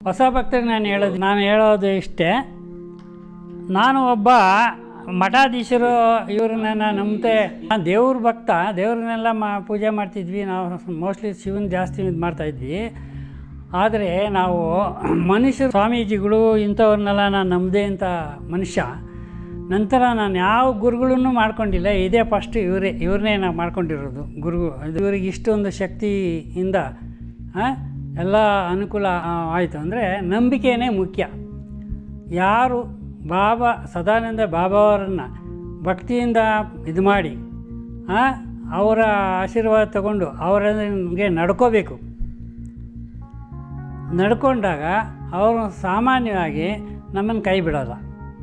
ಹೊಸ ಭಕ್ತರಿಗೆ ನಾನು ಹೇಳೋದು ನಾನು ಹೇಳೋದು ಇಷ್ಟೇ ನಾನು ಒಬ್ಬ ಮಠಾಧೀಶರು ಇವ್ರನ್ನೆಲ್ಲ ನಂಬತೆ ನಾನು ದೇವ್ರ ಭಕ್ತ ದೇವ್ರನ್ನೆಲ್ಲ ಮಾ ಪೂಜೆ ಮಾಡ್ತಿದ್ವಿ ನಾವು ಮೋಸ್ಟ್ಲಿ ಶಿವನ್ ಜಾಸ್ತಿ ಇದು ಮಾಡ್ತಾಯಿದ್ವಿ ಆದರೆ ನಾವು ಮನುಷ್ಯರು ಸ್ವಾಮೀಜಿಗಳು ಇಂಥವ್ರನ್ನೆಲ್ಲ ನಾನು ನಂಬದೆ ಅಂತ ಮನುಷ್ಯ ನಂತರ ನಾನು ಯಾವ ಗುರುಗಳನ್ನೂ ಮಾಡ್ಕೊಂಡಿಲ್ಲ ಇದೇ ಫಸ್ಟ್ ಇವರೇ ಇವ್ರನ್ನೇ ನಾವು ಮಾಡ್ಕೊಂಡಿರೋದು ಗುರು ಇದು ಇವ್ರಿಗೆ ಇಷ್ಟೊಂದು ಶಕ್ತಿಯಿಂದ ಆ, ಎಲ್ಲ ಅನುಕೂಲ ಆಯಿತು ಅಂದರೆ ನಂಬಿಕೆಯೇ ಮುಖ್ಯ ಯಾರು ಬಾಬಾ ಸದಾನಂದ ಬಾಬಾವರನ್ನು ಭಕ್ತಿಯಿಂದ ಇದು ಮಾಡಿ ಆ, ಅವರ ಆಶೀರ್ವಾದ ತಗೊಂಡು ಅವರಿಗೆ ನಡ್ಕೋಬೇಕು ನಡ್ಕೊಂಡಾಗ ಅವರು ಸಾಮಾನ್ಯವಾಗಿ ನಮ್ಮನ್ನು ಕೈ ಬಿಡೋಲ್ಲ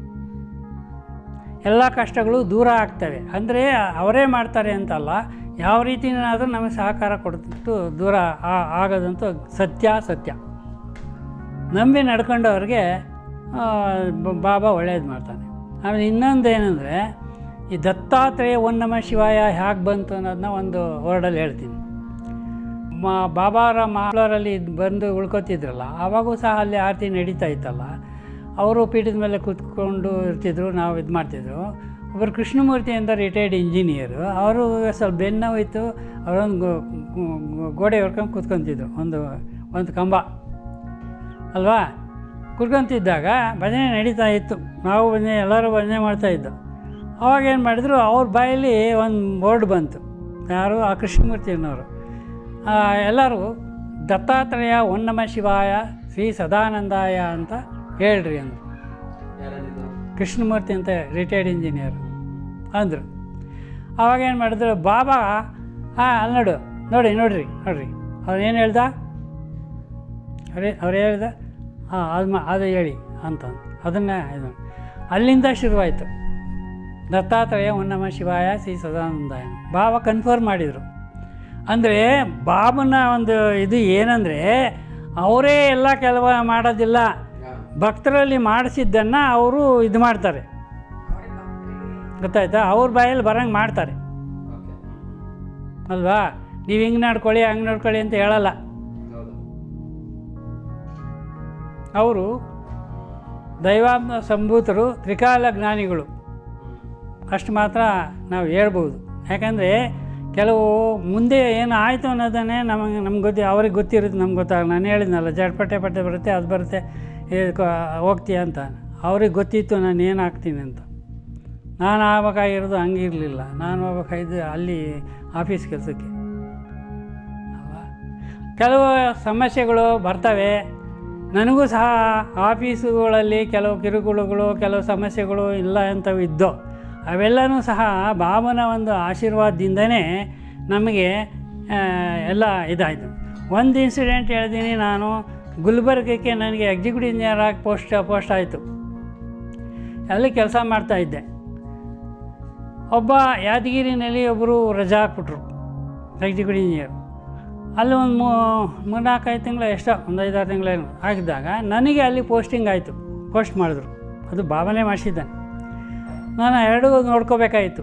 ಎಲ್ಲ ಕಷ್ಟಗಳು ದೂರ ಆಗ್ತವೆ ಅಂದರೆ ಅವರೇ ಮಾಡ್ತಾರೆ ಅಂತಲ್ಲ ಯಾವ ರೀತಿಯಾದರೂ ನಮಗೆ ಸಹಕಾರ ಕೊಡ್ತು ದೂರ ಆ- ಆಗೋದಂತೂ ಸತ್ಯ ಸತ್ಯ ನಂಬಿ ನಡ್ಕೊಂಡವ್ರಿಗೆ ಆ, ಬ- ಬಾಬಾ ಒಳ್ಳೇದು ಮಾಡ್ತಾನೆ ಆಮೇಲೆ ಇನ್ನೊಂದು ಏನಂದರೆ ಈ ದತ್ತಾತ್ರೇಯ ಒನ್ ನಮ ಶಿವಾಯ ಹೇಗೆ ಬಂತು ಅನ್ನೋದನ್ನ ಒಂದು ವರ್ಡಲ್ಲಿ ಹೇಳ್ತೀನಿ ಮಾ ಬಾಬಾರ ಮಾಲೂರಲ್ಲಿ ಬಂದು ಉಳ್ಕೊತಿದ್ರಲ್ಲ ಆವಾಗೂ ಸಹ ಅಲ್ಲಿ ಆರತಿ ನಡೀತಾ ಇತ್ತಲ್ಲ ಅವರು ಪೀಠದ ಮೇಲೆ ಕೂತ್ಕೊಂಡು ಇರ್ತಿದ್ರು ನಾವು ಇದು ಮಾಡ್ತಿದ್ರು ಒಬ್ಬರು ಕೃಷ್ಣಮೂರ್ತಿ ಅಂತ ರಿಟೈರ್ಡ್ ಇಂಜಿನಿಯರು ಅವರು ಸ್ವಲ್ಪ ಬೆನ್ನೋಯ್ತು ಅವರೊಂದು ಗೋ- ಗೋ- ಗೋಡೆ ಹೊರ್ಕೊಂಡು ಕೂತ್ಕೊತಿದ್ರು ಒಂದು ಒಂದು ಕಂಬ ಅಲ್ವಾ ಕುತ್ಕೊಂತಿದ್ದಾಗ ಭಜನೆ ನಡೀತಾ ಇತ್ತು ನಾವು ಭಜನೆ ಎಲ್ಲರೂ ಭಜನೆ ಮಾಡ್ತಾಯಿದ್ದು ಅವಾಗ ಏನು ಮಾಡಿದ್ರು ಅವ್ರ ಬಾಯಲ್ಲಿ ಒಂದು ಬೋರ್ಡ್ ಬಂತು ಯಾರು ಆ ಕೃಷ್ಣಮೂರ್ತಿಯನ್ನವರು ಆ, ಎಲ್ಲರೂ ದತ್ತಾತ್ರೇಯ ಒನ್ ನಮ ಶಿವಾಯ ಶ್ರೀ ಸದಾನಂದಾಯ ಅಂತ ಹೇಳ್ರಿ ಅಂದರು ಕೃಷ್ಣಮೂರ್ತಿ ಅಂತ ರಿಟೈರ್ಡ್ ಇಂಜಿನಿಯರ್ ಅಂದರು ಅವಾಗ ಏನು ಮಾಡಿದ್ರು ಬಾಬಾ ಹಾಂ ಅಲ್ಲಿ ನೋಡು ನೋಡಿ ನೋಡ್ರಿ ನೋಡ್ರಿ ಅವ್ರು ಏನು ಹೇಳ್ದ ಅರೇ ಅವ್ರು ಹೇಳ್ದ ಹಾಂ ಅದು ಮಾ ಅದು ಹೇಳಿ ಅಂತ ಅದನ್ನು ಇದು ಅಲ್ಲಿಂದ ಶುರುವಾಯಿತು ದತ್ತಾತ್ರೇಯ ಉನ್ನಮ ಶಿವಾಯ ಶ್ರೀ ಸದಾನಂದಾಯ ಬಾಬಾ ಕನ್ಫರ್ಮ್ ಮಾಡಿದರು ಅಂದರೆ ಬಾಬನ ಒಂದು ಇದು ಏನಂದರೆ ಅವರೇ ಎಲ್ಲ ಕೆಲವ ಮಾಡೋದಿಲ್ಲ ಭಕ್ತರಲ್ಲಿ ಮಾಡಿಸಿದ್ದನ್ನು ಅವರು ಇದು ಮಾಡ್ತಾರೆ ಗೊತ್ತಾಯ್ತಾ ಅವ್ರ ಬಾಯಲ್ಲಿ ಬರಂಗೆ ಮಾಡ್ತಾರೆ ಅಲ್ವಾ ನೀವು ಹಿಂಗೆ ನಡ್ಕೊಳ್ಳಿ ಹಂಗೆ ನಡ್ಕೊಳ್ಳಿ ಅಂತ ಹೇಳಲ್ಲ ಅವರು ದೈವಾತ್ಮ ಸಂಭೂತರು ತ್ರಿಕಾಲ ಜ್ಞಾನಿಗಳು ಅಷ್ಟು ಮಾತ್ರ ನಾವು ಹೇಳ್ಬೋದು ಯಾಕಂದರೆ ಕೆಲವು ಮುಂದೆ ಏನು ಆಯಿತು ಅನ್ನೋದನ್ನೇ ನಮಗೆ ನಮ್ಗೆ ಗೊತ್ತಿ ಅವ್ರಿಗೆ ಗೊತ್ತಿರುತ್ತೆ ನಮ್ಗೆ ಗೊತ್ತಾಗ ನಾನು ಹೇಳಿದ್ನಲ್ಲ ಜಡ್ಪಟ್ಟೆ ಪಟ್ಟೆ ಬರುತ್ತೆ ಅದು ಬರುತ್ತೆ ಇದು ಕ- ಹೋಗ್ತೀಯ ಅಂತ ಅವ್ರಿಗೆ ಗೊತ್ತಿತ್ತು ನಾನು ಏನು ಆಗ್ತೀನಿ ಅಂತ ನಾನು ಆಗ್ಬೇಕಾಗಿರೋದು ಹಂಗಿರಲಿಲ್ಲ ನಾನು ಹೋಗ್ಬೇಕಾಗಿದ್ದು ಅಲ್ಲಿ ಆಫೀಸ್ ಕೆಲಸಕ್ಕೆ ಅಲ್ವಾ ಕೆಲವು ಸಮಸ್ಯೆಗಳು ಬರ್ತವೆ ನನಗೂ ಸಹ ಆಫೀಸುಗಳಲ್ಲಿ ಕೆಲವು ಕಿರುಕುಳಗಳು ಕೆಲವು ಸಮಸ್ಯೆಗಳು ಇಲ್ಲ ಅಂತವು ಇದ್ದೋ ಅವೆಲ್ಲನೂ ಸಹ ಬಾಬನ ಒಂದು ಆಶೀರ್ವಾದದಿಂದನೇ ನಮಗೆ ಆ, ಎಲ್ಲ ಇದಾಯಿತು ಒಂದು ಇನ್ಸಿಡೆಂಟ್ ಹೇಳ್ತೀನಿ ನಾನು ಗುಲ್ಬರ್ಗಕ್ಕೆ ನನಗೆ ಎಕ್ಸಿಕ್ಯೂಟಿವ್ ಇಂಜಿನಿಯರ್ ಆಗಿ ಪೋಸ್ಟ್ ಪೋಸ್ಟ್ ಆಯಿತು ಅಲ್ಲಿ ಕೆಲಸ ಮಾಡ್ತಾಯಿದ್ದೆ ಒಬ್ಬ ಯಾದಗಿರಿನಲ್ಲಿ ಒಬ್ಬರು ರಜಾ ಹಾಕ್ಬಿಟ್ರು ಎಕ್ಸಿಕ್ಯೂಟಿವ್ ಇಂಜಿನಿಯರ್ ಅಲ್ಲಿ ಒಂದು ಮೂ ಮೂರ್ನಾಲ್ಕೈದು ತಿಂಗಳು ಎಷ್ಟೋ ಒಂದು ಐದಾರು ತಿಂಗಳೇನು ಆಗಿದ್ದಾಗ ನನಗೆ ಅಲ್ಲಿ ಪೋಸ್ಟಿಂಗ್ ಆಯಿತು ಪೋಸ್ಟ್ ಮಾಡಿದ್ರು ಅದು ಭಾವನೆ ಮಾಡಿಸಿದ್ದಾನೆ ನಾನು ಎರಡೂ ನೋಡ್ಕೋಬೇಕಾಯಿತು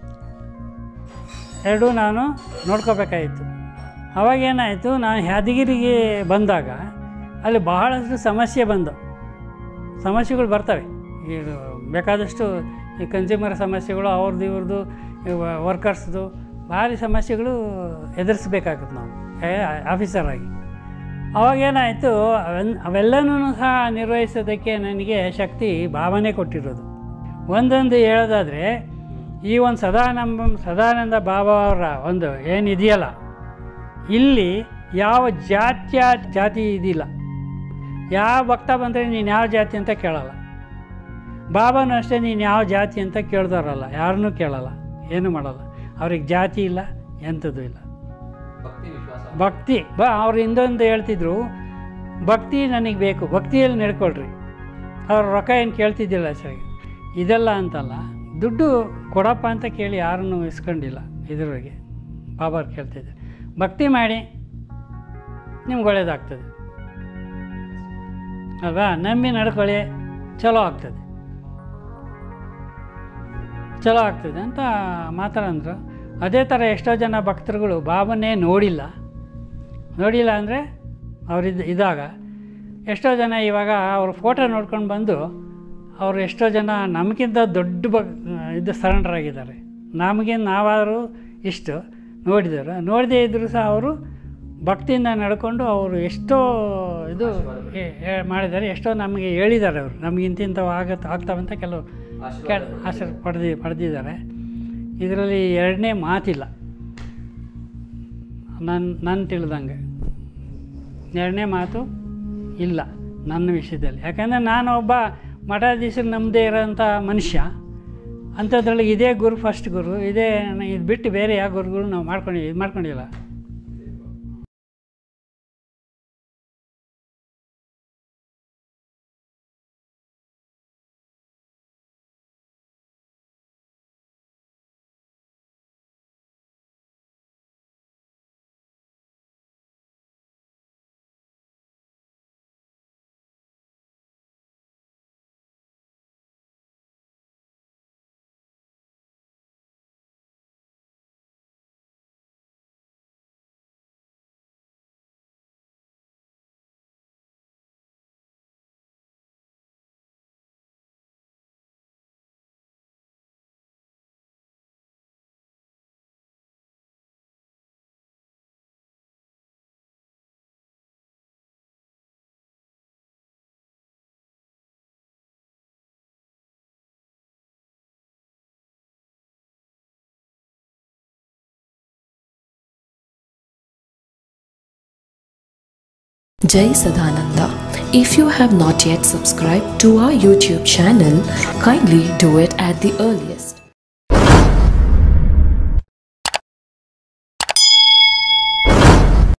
ಎರಡೂ ನಾನು ನೋಡ್ಕೋಬೇಕಾಯಿತು ಅವಾಗೇನಾಯಿತು ನಾನು ಯಾದಗಿರಿಗೆ ಬಂದಾಗ ಅಲ್ಲಿ ಬಹಳಷ್ಟು ಸಮಸ್ಯೆ ಬಂದವು ಸಮಸ್ಯೆಗಳು ಬರ್ತವೆ ಇದು ಬೇಕಾದಷ್ಟು ಈ ಕನ್ಸ್ಯೂಮರ್ ಸಮಸ್ಯೆಗಳು ಅವ್ರದ್ದು ಇವ್ರದ್ದು ವರ್ಕರ್ಸ್ದು ಭಾರಿ ಸಮಸ್ಯೆಗಳು ಎದುರಿಸ್ಬೇಕಾಗುತ್ತೆ ನಾವು ಆಫೀಸರ್ ಆಗಿ ಅವಾಗೇನಾಯಿತು ಅವೆನ್ ಅವೆಲ್ಲನೂ ಸಹ ನಿರ್ವಹಿಸೋದಕ್ಕೆ ನನಗೆ ಶಕ್ತಿ ಭಾವನೆ ಕೊಟ್ಟಿರೋದು ಒಂದೊಂದು ಹೇಳೋದಾದರೆ ಈ ಒಂದು ಸದಾನಂದ ಸದಾನಂದ ಬಾಬಾ ಅವರ ಒಂದು ಏನಿದೆಯಲ್ಲ ಇಲ್ಲಿ ಯಾವ ಜಾತ್ಯ ಜಾತಿ ಇದಿಲ್ಲ ಯಾವ ಭಕ್ತ ಬಂದರೆ ನೀನು ಯಾವ ಜಾತಿ ಅಂತ ಕೇಳಲ್ಲ ಬಾಬಾನು ಅಷ್ಟೇ ನೀನು ಯಾವ ಜಾತಿ ಅಂತ ಕೇಳ್ದಾರಲ್ಲ ಯಾರನ್ನೂ ಕೇಳಲ್ಲ ಏನೂ ಮಾಡಲ್ಲ ಅವ್ರಿಗೆ ಜಾತಿ ಇಲ್ಲ ಎಂಥದ್ದು ಇಲ್ಲ ಭಕ್ತಿ ವಿಶ್ವಾಸ ಭಕ್ತಿ ಬ ಅವ್ರು ಹಿಂದೊಂದು ಹೇಳ್ತಿದ್ರು ಭಕ್ತಿ ನನಗೆ ಬೇಕು ಭಕ್ತಿಯಲ್ಲಿ ನಡ್ಕೊಳ್ರಿ ಅವ್ರು ರೊಕ್ಕ ಏನು ಕೇಳ್ತಿದ್ದಿಲ್ಲ ಸರಿ ಇದೆಲ್ಲ ಅಂತಲ್ಲ ದುಡ್ಡು ಕೊಡಪ್ಪ ಅಂತ ಕೇಳಿ ಯಾರನ್ನೂ ಇಸ್ಕೊಂಡಿಲ್ಲ ಇದ್ರೊಳಗೆ ಬಾಬಾರು ಕೇಳ್ತಿದ್ದೆ ಭಕ್ತಿ ಮಾಡಿ ನಿಮ್ಗೆ ಒಳ್ಳೇದಾಗ್ತದೆ ಅಲ್ವಾ ನಂಬಿ ನಡ್ಕೊಳ್ಳಿ ಚಲೋ ಆಗ್ತದೆ ಚಲೋ ಆಗ್ತದೆ ಅಂತ ಮಾತಾಡ ಅಂದರು ಅದೇ ಥರ ಎಷ್ಟೋ ಜನ ಭಕ್ತರುಗಳು ಬಾಬನ್ನೇ ನೋಡಿಲ್ಲ ನೋಡಿಲ್ಲ ಅಂದರೆ ಅವರಿದ್ದ ಇದ್ದಾಗ ಎಷ್ಟೋ ಜನ ಇವಾಗ ಅವ್ರ ಫೋಟೋ ನೋಡ್ಕೊಂಡು ಬಂದು ಅವರು ಎಷ್ಟೋ ಜನ ನಮಗಿಂತ ದೊಡ್ಡ ಬ ಇದು ಸರೆಂಡರ್ ಆಗಿದ್ದಾರೆ ನಮಗೆ ನಾವಾದರೂ ಇಷ್ಟು ನೋಡಿದರು ನೋಡದೇ ಇದ್ದರೂ ಸಹ ಅವರು ಭಕ್ತಿಯಿಂದ ನಡ್ಕೊಂಡು ಅವರು ಎಷ್ಟೋ ಇದು ಹೇ- ಹೇ- ಮಾಡಿದ್ದಾರೆ ಎಷ್ಟೋ ನಮಗೆ ಹೇಳಿದ್ದಾರೆ ಅವರು ನಮ್ಗೆ ಇಂತಿಂಥವು ಆಗತ್ತ ಆಗ್ತಾವಂತ ಕೆಲವು ಕೆಲ ಆಸೆ ಪಡೆದಿ ಪಡೆದಿದ್ದಾರೆ ಇದರಲ್ಲಿ ಎರಡನೇ ಮಾತಿಲ್ಲ ನನ್ನ ನನ್ನ ತಿಳಿದಂಗೆ ಎರಡನೇ ಮಾತು ಇಲ್ಲ ನನ್ನ ವಿಷಯದಲ್ಲಿ ಯಾಕಂದರೆ ನಾನು ಒಬ್ಬ ಮಠಾಧೀಶರು ನಮ್ಮದೇ ಇರೋಂಥ ಮನುಷ್ಯ ಅಂಥದ್ರಲ್ಲಿ ಇದೇ ಗುರು ಫಸ್ಟ್ ಗುರು ಇದೇ ಇದು ಬಿಟ್ಟು ಬೇರೆ ಯಾವ ಗುರುಗಳು ನಾವು ಮಾಡ್ಕೊಂಡು ಇದು ಮಾಡ್ಕೊಂಡಿಲ್ಲ Jai Sadananda. If you have not yet subscribed to our YouTube channel, kindly do it at the earliest.